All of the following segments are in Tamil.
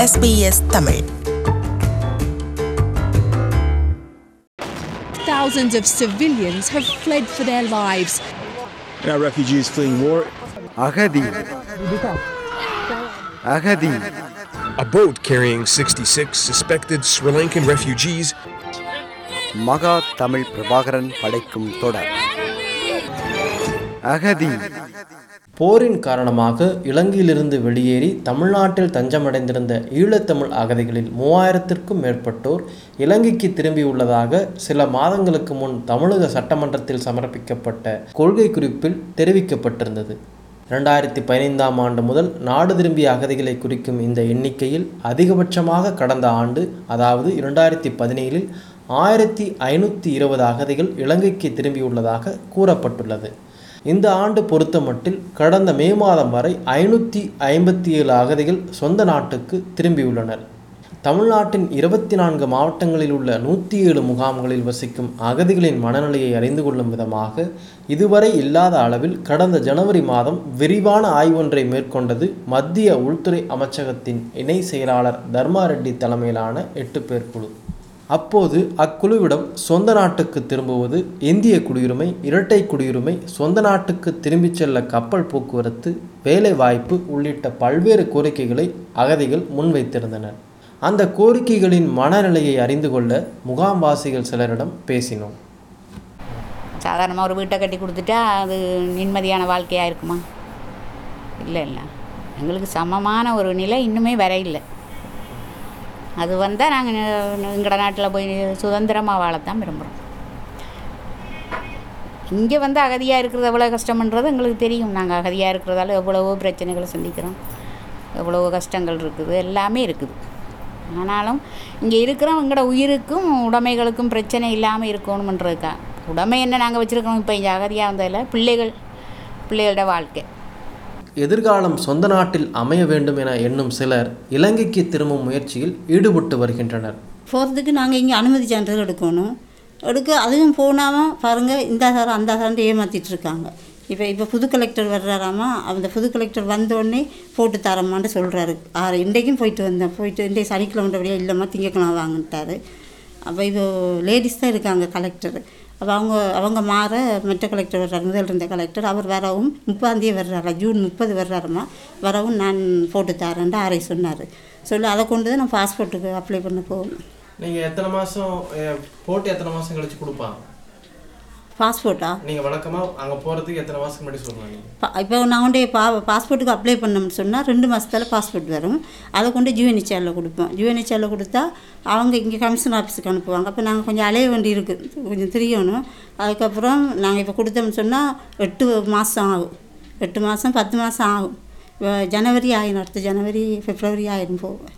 SBS Tamil Thousands of civilians have fled for their lives. Now refugees fleeing war. அகதி அகதி A boat carrying 66 suspected Sri Lankan refugees மகா தமிழ் பிரபாகரன் படைக்கும் தொடர் அகதி போரின் காரணமாக இலங்கையிலிருந்து வெளியேறி தமிழ்நாட்டில் தஞ்சமடைந்திருந்த ஈழத்தமிழ் அகதிகளில் மூவாயிரத்திற்கும் மேற்பட்டோர் இலங்கைக்கு திரும்பியுள்ளதாக சில மாதங்களுக்கு முன் தமிழக சட்டமன்றத்தில் சமர்ப்பிக்கப்பட்ட கொள்கை குறிப்பில் தெரிவிக்கப்பட்டிருந்தது இரண்டாயிரத்தி பதினைந்தாம் ஆண்டு முதல் நாடு திரும்பிய அகதிகளை குறிக்கும் இந்த எண்ணிக்கையில் அதிகபட்சமாக கடந்த ஆண்டு அதாவது இரண்டாயிரத்தி பதினேழில் ஆயிரத்தி ஐநூற்றி இருபது அகதிகள் இலங்கைக்கு திரும்பியுள்ளதாக கூறப்பட்டுள்ளது இந்த ஆண்டு பொறுத்தமட்டில் கடந்த மே மாதம் வரை ஐநூற்றி ஐம்பத்தி ஏழு அகதிகள் சொந்த நாட்டுக்கு திரும்பியுள்ளனர் தமிழ்நாட்டின் இருபத்தி நான்கு மாவட்டங்களில் உள்ள நூற்றி ஏழு முகாம்களில் வசிக்கும் அகதிகளின் மனநிலையை அறிந்து கொள்ளும் விதமாக இதுவரை இல்லாத அளவில் கடந்த ஜனவரி மாதம் விரிவான ஆய்வொன்றை மேற்கொண்டது மத்திய உள்துறை அமைச்சகத்தின் இணை செயலாளர் தர்மா ரெட்டி தலைமையிலான எட்டு பேர் குழு அப்போது அக்குழுவிடம் சொந்த நாட்டுக்கு திரும்புவது இந்திய குடியுரிமை இரட்டை குடியுரிமை சொந்த நாட்டுக்கு திரும்பிச் செல்ல கப்பல் போக்குவரத்து வேலை வாய்ப்பு உள்ளிட்ட பல்வேறு கோரிக்கைகளை அகதிகள் முன்வைத்திருந்தனர் அந்த கோரிக்கைகளின் மனநிலையை அறிந்து கொள்ள முகாம்வாசிகள் சிலரிடம் பேசினோம் சாதாரணமாக ஒரு வீட்டை கட்டி கொடுத்துட்டா அது நிம்மதியான வாழ்க்கையாக இருக்குமா இல்லை இல்லை எங்களுக்கு சமமான ஒரு நிலை இன்னுமே வர இல்லை அது வந்தால் நாங்கள் எங்களோட நாட்டில் போய் சுதந்திரமாக வாழத்தான் விரும்புகிறோம் இங்கே வந்து அகதியாக இருக்கிறது எவ்வளோ கஷ்டம்ன்றது எங்களுக்கு தெரியும் நாங்கள் அகதியாக இருக்கிறதால எவ்வளவோ பிரச்சனைகளை சந்திக்கிறோம் எவ்வளவோ கஷ்டங்கள் இருக்குது எல்லாமே இருக்குது ஆனாலும் இங்கே இருக்கிறவங்களோட உயிருக்கும் உடைமைகளுக்கும் பிரச்சனை இல்லாமல் இருக்கணுமன்றதுக்கா உடைமை என்ன நாங்கள் வச்சுருக்கோம் இப்போ இங்கே அகதியாக வந்ததில் பிள்ளைகள் பிள்ளைகளோட வாழ்க்கை எதிர்காலம் சொந்த நாட்டில் அமைய வேண்டும் என எண்ணும் சிலர் இலங்கைக்கு திரும்பும் முயற்சியில் ஈடுபட்டு வருகின்றனர் போகிறதுக்கு நாங்கள் இங்கே அனுமதி சான்றிதழ் எடுக்கணும் எடுக்க அதுவும் போனாமல் பாருங்கள் இந்த சாரம் அந்த சாரம் ஏமாற்றிட்டு இருக்காங்க இப்போ இப்போ புது கலெக்டர் வர்றாராமா அந்த புது கலெக்டர் வந்தோடனே போட்டு தரமான்னு சொல்கிறாரு ஆறு இன்றைக்கும் போயிட்டு வந்தேன் போயிட்டு இன்றைக்கு சனிக்கிழமை வழியாக இல்லைம்மா திங்கக்கிழமை வாங்கிட்டாரு அப்போ இப்போ லேடிஸ் தான் இருக்காங்க கலெக்டர் அப்போ அவங்க அவங்க மாற மற்ற கலெக்டர் வர்றாரு முதல் இருந்த கலெக்டர் அவர் வரவும் முப்பாந்தேதி வர்றாரா ஜூன் முப்பது வர்றாருமா வரவும் நான் போட்டு தரேன்ட்டு ஆரை சொன்னார் சொல்லி அதை கொண்டு தான் நான் பாஸ்போர்ட்டுக்கு அப்ளை பண்ண போகணும் நீங்கள் எத்தனை மாதம் போட்டு எத்தனை மாதம் கழிச்சு கொடுப்பாங்க பாஸ்போர்ட்டா நீங்கள் வழக்கமாக அங்கே போகிறதுக்கு எத்தனை மாதத்துக்கு முன்னாடி சொல்லுவாங்க பா இப்போ நான் கொண்டு பா பாஸ்போர்ட்டுக்கு அப்ளை பண்ணோம்னு சொன்னால் ரெண்டு மாதத்தில் பாஸ்போர்ட் வரும் அதை கொண்டு ஜியூஎன்ஹெச்ஆரில் கொடுப்போம் ஜியூஎன்ஹெச்ஆரில் கொடுத்தா அவங்க இங்கே கமிஷன் ஆஃபீஸுக்கு அனுப்புவாங்க அப்போ நாங்கள் கொஞ்சம் அலைய வேண்டி இருக்குது கொஞ்சம் தெரியணும் அதுக்கப்புறம் நாங்கள் இப்போ கொடுத்தோம்னு சொன்னால் எட்டு மாதம் ஆகும் எட்டு மாதம் பத்து மாதம் ஆகும் இப்போ ஜனவரி ஆயிரும் அடுத்த ஜனவரி பிப்ரவரி ஆயிரும் போவேன்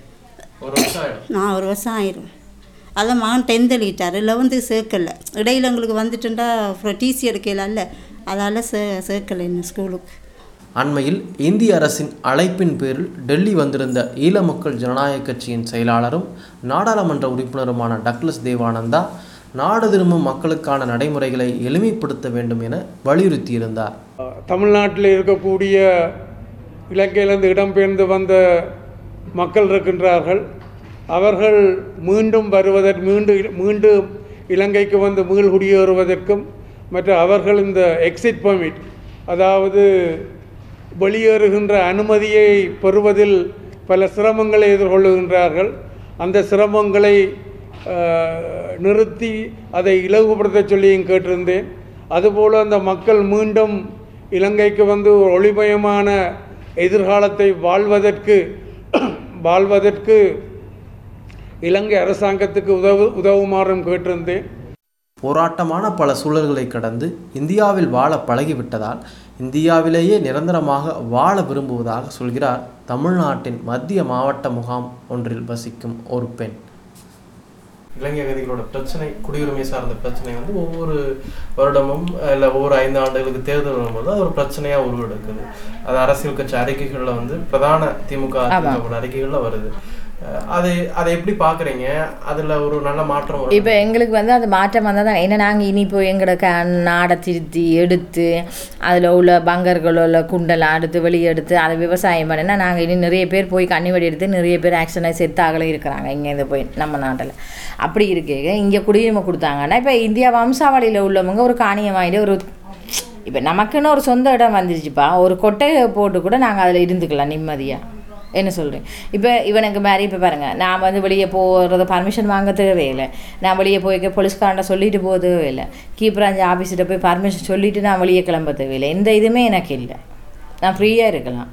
ஒரு வருஷம் ஆகிடும் நான் ஒரு வருஷம் ஆயிரும் அதான் மகன் டென்த் எழுதிட்டார் லெவன்த்து சேர்க்கல இடையில எங்களுக்கு வந்துட்டுண்டா அப்புறம் டிசி எடுக்கல அதால் சே சேர்க்கலை இன்னும் ஸ்கூலுக்கு அண்மையில் இந்திய அரசின் அழைப்பின் பேரில் டெல்லி வந்திருந்த ஈழ மக்கள் ஜனநாயக கட்சியின் செயலாளரும் நாடாளுமன்ற உறுப்பினருமான டக்ளஸ் தேவானந்தா நாடு திரும்பும் மக்களுக்கான நடைமுறைகளை எளிமைப்படுத்த வேண்டும் என வலியுறுத்தியிருந்தார் தமிழ்நாட்டில் இருக்கக்கூடிய இலங்கையிலிருந்து இடம்பெயர்ந்து வந்த மக்கள் இருக்கின்றார்கள் அவர்கள் மீண்டும் வருவதற்கு மீண்டும் மீண்டும் இலங்கைக்கு வந்து மீள் குடியேறுவதற்கும் மற்ற அவர்கள் இந்த எக்ஸிட் பெர்மிட் அதாவது வெளியேறுகின்ற அனுமதியை பெறுவதில் பல சிரமங்களை எதிர்கொள்ளுகின்றார்கள் அந்த சிரமங்களை அஹ், நிறுத்தி அதை இலகுபடுத்த சொல்லியும் கேட்டிருந்தேன் அதுபோல் அந்த மக்கள் மீண்டும் இலங்கைக்கு வந்து ஒரு ஒளிமயமான எதிர்காலத்தை வாழ்வதற்கு வாழ்வதற்கு இலங்கை அரசாங்கத்துக்கு உதவு உதவுமாறும் கேட்டிருந்தேன் போராட்டமான பல சூழல்களை கடந்து இந்தியாவில் வாழ பழகிவிட்டதால் இந்தியாவிலேயே நிரந்தரமாக வாழ விரும்புவதாக சொல்கிறார் தமிழ்நாட்டின் மத்திய மாவட்ட முகாம் ஒன்றில் வசிக்கும் ஒரு பெண் இலங்கை அகதிகளோட பிரச்சனை குடியுரிமை சார்ந்த பிரச்சனை வந்து ஒவ்வொரு வருடமும் இல்லை ஒவ்வொரு ஐந்து ஆண்டுகளுக்கு தேர்தல் வரும்போது அது ஒரு பிரச்சனையாக உருவெடுக்குது அது அரசியல் கட்சி அறிக்கைகளில் வந்து பிரதான திமுக அதிமுக அறிக்கைகளில் வருது அஹ் அது அதை எப்படி பார்க்குறீங்க அதில் ஒரு நல்ல மாற்றம் வரும். இப்போ எங்களுக்கு வந்து அது மாற்றம் வந்தால் தான் ஏன்னா நாங்கள் இனி போய் எங்களோட க நாடை திருத்தி எடுத்து அதில் உள்ள பங்கர்கள் உள்ள குண்டெல்லாம் எடுத்து வெளியே எடுத்து அதை விவசாயம் பண்ணினா நாங்கள் இனி நிறைய பேர் போய் கன்னிவெடி எடுத்து நிறைய பேர் ஆக்சிடென்ட் செத்தாகலே இருக்கிறாங்க இங்கேருந்து போய் நம்ம நாட்டில் அப்படி இருக்கு இங்கே குடியுரிமை கொடுத்தாங்கன்னா இப்போ இந்தியா வம்சாவளியில் உள்ளவங்க ஒரு காணியம் வாங்கிட்டு ஒரு இப்போ நமக்குன்னு ஒரு சொந்த இடம் வந்துருச்சுப்பா ஒரு கொட்டையை போட்டு கூட நாங்கள் அதில் இருந்துக்கலாம் நிம்மதியாக என்ன சொல்கிறேன் இப்போ இவனுக்கு மாதிரி இப்போ பாருங்கள் நான் வந்து வெளியே போகிறது பர்மிஷன் வாங்க தேவையில்லை நான் வெளியே போய் போலீஸ்காரன்ட்ட சொல்லிட்டு போக தேவையில்லை கீப்பராஞ்சி ஆஃபீஸ்கிட்ட போய் பர்மிஷன் சொல்லிவிட்டு நான் வெளியே கிளம்ப தேவையில்லை எந்த இதுவுமே எனக்கு இல்லை நான் ஃப்ரீயாக இருக்கலாம்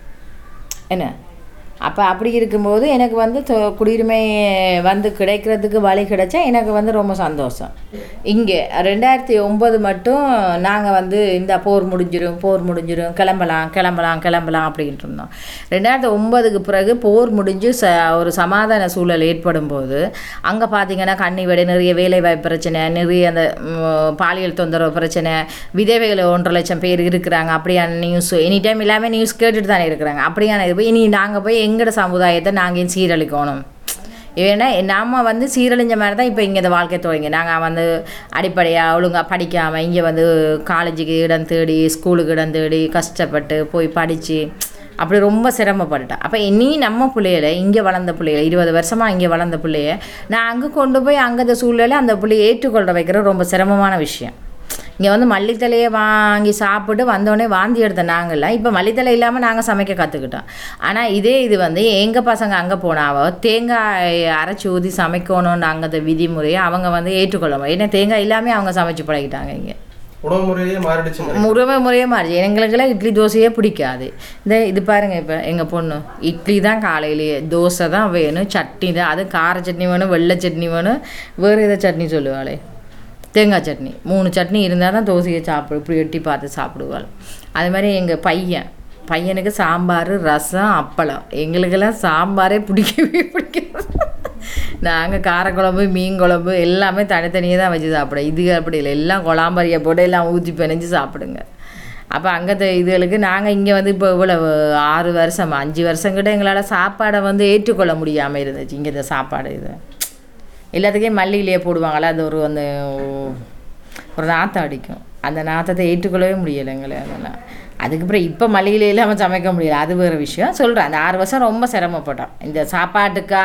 என்ன அப்போ அப்படி இருக்கும்போது எனக்கு வந்து தொ- குடியுரிமை வந்து கிடைக்கிறதுக்கு வழி கிடைச்சா எனக்கு வந்து ரொம்ப சந்தோஷம் இங்கே ரெண்டாயிரத்தி ஒம்பது மட்டும் நாங்கள் வந்து இந்த போர் முடிஞ்சிரும் போர் முடிஞ்சிரும் கிளம்பலாம் கிளம்பலாம் கிளம்பலாம் அப்படின்ட்டு இருந்தோம் ரெண்டாயிரத்தி ஒம்பதுக்கு பிறகு போர் முடிஞ்சு ச ஒரு சமாதான சூழல் ஏற்படும் போது அங்கே பார்த்தீங்கன்னா கண்ணி வெடி நிறைய வேலைவாய்ப்பு பிரச்சனை நிறைய அந்த ம், பாலியல் தொந்தரவு பிரச்சனை விதவைகள் ஒன்றரை லட்சம் பேர் இருக்கிறாங்க அப்படியான நியூஸ் எனி டைம் எல்லாமே நியூஸ் கேட்டுட்டு தானே இருக்கிறாங்க அப்படியான இது போய் இனி நாங்கள் போய் எங்களோட சமுதாயத்தை நாங்கள் ஏன் சீரழிக்கணும் ஏன்னா நம்ம வந்து சீரழிஞ்ச மாதிரி தான் இப்போ இங்கே இந்த வாழ்க்கை தொடங்கி நாங்கள் வந்து அடிப்படையாக ஒழுங்காக படிக்காமல் இங்கே வந்து காலேஜுக்கு இடம் தேடி ஸ்கூலுக்கு இடம் தேடி கஷ்டப்பட்டு போய் படித்து அப்படி ரொம்ப சிரமப்பட்டுட்டேன் அப்போ இனி நம்ம பிள்ளைகளை இங்கே வளர்ந்த பிள்ளைகளை இருபது வருஷமாக இங்கே வளர்ந்த பிள்ளைய நான் அங்கே கொண்டு போய் அங்கே இந்த சூழ்நிலை அந்த பிள்ளையை ஏற்றுக்கொள்ள வைக்கிறது ரொம்ப சிரமமான விஷயம் இங்கே வந்து மல்லித்தலையை வாங்கி சாப்பிட்டு வந்தோடனே வாந்தி எடுத்த நாங்கள்லாம் இப்போ மல்லித்தலை இல்லாமல் நாங்கள் சமைக்க கற்றுக்கிட்டோம் ஆனால் இதே இது வந்து எங்கள் பசங்க அங்கே போனாவோ தேங்காய் அரைச்சி ஊற்றி சமைக்கணும்னு அங்கே விதிமுறையை அவங்க வந்து ஏற்றுக்கொள்ள ஏன்னா தேங்காய் இல்லாமல் அவங்க சமைச்சு பழகிட்டாங்க இங்கே உணவு முறையே மாறிடுச்சு நினைக்கிறேன். முறைமை முறையே மாறிச்சு எங்களுக்கெல்லாம் இட்லி தோசையே பிடிக்காது இந்த இது பாருங்கள் இப்போ எங்கள் பொண்ணு இட்லி தான் காலையிலேயே தோசை தான் வேணும் சட்னி தான் அது கார சட்னி வேணும் வெள்ளை சட்னி வேணும் வேறு எதை சட்னி சொல்லுவாளே தேங்காய் சட்னி மூணு சட்னி இருந்தால் தான் தோசையை சாப்பிடு இப்படி எட்டி பார்த்து சாப்பிடுவாள் அது மாதிரி எங்கள் பையன் பையனுக்கு சாம்பார் ரசம் அப்பளம் எங்களுக்கெல்லாம் சாம்பாரே பிடிக்கவே பிடிக்காது நாங்கள் காரக்குழம்பு மீன் குழம்பு எல்லாமே தனித்தனியாக தான் வச்சு சாப்பிடுவோம் இது அப்படி இல்லை எல்லாம் குழாம்பரியை போட்டு எல்லாம் ஊற்றி பிணைஞ்சு சாப்பிடுங்க அப்போ அங்கே இதுகளுக்கு நாங்கள் இங்கே வந்து இப்போ இவ்வளவு ஆறு வருஷம் அஞ்சு வருஷங்கிட்ட எங்களால் சாப்பாடை வந்து ஏற்றுக்கொள்ள முடியாமல் இருந்துச்சு இங்கே இந்த சாப்பாடு இது எல்லாத்துக்கும் மல்லியிலேயே போடுவாங்களே அது ஒரு அந்த ஒரு நாற்றம் அடிக்கும் அந்த நாற்றத்தை ஏற்றுக்கொள்ளவே முடியலை எங்களை அதெல்லாம் அதுக்கப்புறம் இப்போ மல்லிகையில் இல்லாமல் சமைக்க முடியல அது வேறு விஷயம் சொல்கிறேன் அந்த ஆறு வருஷம் ரொம்ப சிரமப்பட்டோம் இந்த சாப்பாட்டுக்கா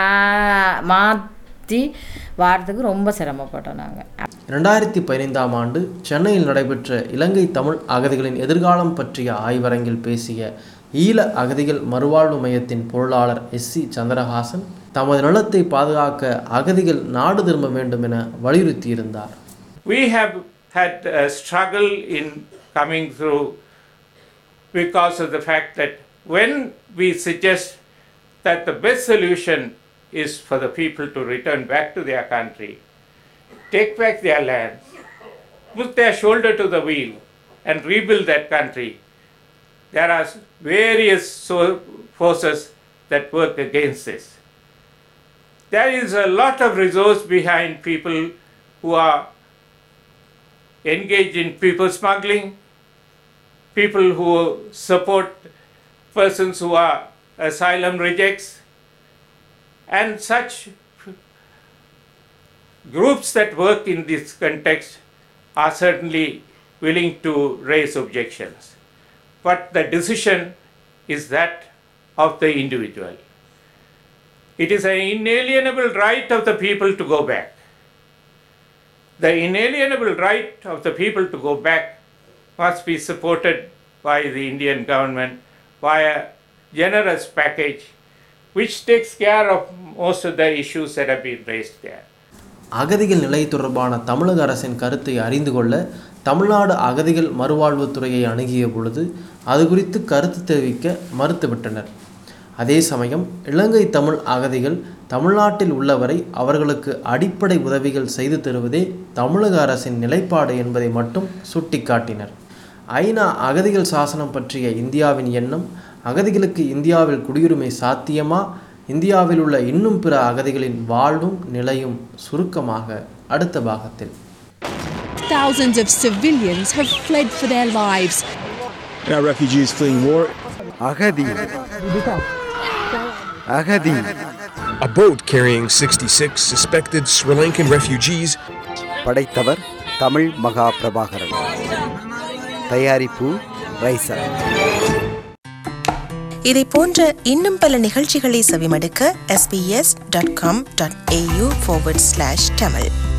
மாற்றி வாரத்துக்கு ரொம்ப சிரமப்பட்டோம் நாங்கள் ரெண்டாயிரத்தி பதினைந்தாம் ஆண்டு சென்னையில் நடைபெற்ற இலங்கை தமிழ் அகதிகளின் எதிர்காலம் பற்றிய ஆய்வரங்கில் பேசிய ஈழ அகதிகள் மறுவாழ்வு மையத்தின் பொருளாளர் எஸ் சி சந்திரஹாசன் தமது நிலத்தை பாதுகாக்க அகதிகள் நாடு திரும்ப வேண்டும் என வலியுறுத்தியிருந்தார் We have had a struggle in coming through because of the fact that when we suggest that the best solution is for the people to return back to their country, take back their land, put their shoulder to the wheel, and rebuild that country, there are various so- forces that work against this. There is a lot of resource behind people who are engaged in people smuggling, people who support persons who are asylum rejects, and such groups that work in this context are certainly willing to raise objections. But the decision is that of the individual. It is an inalienable right of the people to go back. The inalienable right of the people to go back must be supported by the Indian government via generous package which takes care of most of the issues that have been raised there. அகதிகள் நிலை தொடர்பான தமிழக அரசின் கருத்தை அறிந்து கொள்ள தமிழ்நாடு அகதிகள் மறுவாழ்வுத்துறையை அணுகிய பொழுது அது குறித்து கருத்து தெரிவிக்க மறுத்துவிட்டனர் அதே சமயம் இலங்கை தமிழ் அகதிகள் தமிழ்நாட்டில் உள்ளவரை அவர்களுக்கு அடிப்படை உதவிகள் செய்து தருவதே தமிழக அரசின் நிலைப்பாடு என்பதை மட்டும் சுட்டிக்காட்டினர் ஐநா அகதிகள் சாசனம் பற்றிய இந்தியாவின் எண்ணம் அகதிகளுக்கு இந்தியாவில் குடியுரிமை சாத்தியமா இந்தியாவில் உள்ள இன்னும் பிற அகதிகளின் வாழ்வும் நிலையும் சுருக்கமாக அடுத்த பாகத்தில் Thousands of civilians have fled for their lives. Now, refugees fleeing war. அகதி அகதி A boat carrying 66 suspected Sri Lankan refugees படைத்தவர் தமிழ் மகா பிரபாகரன் தயாரிப்பு ரைசர் இதை போன்ற இன்னும் பல நிகழ்ச்சிகளை செவிமடுக்க sbs.com.au forward slash tamil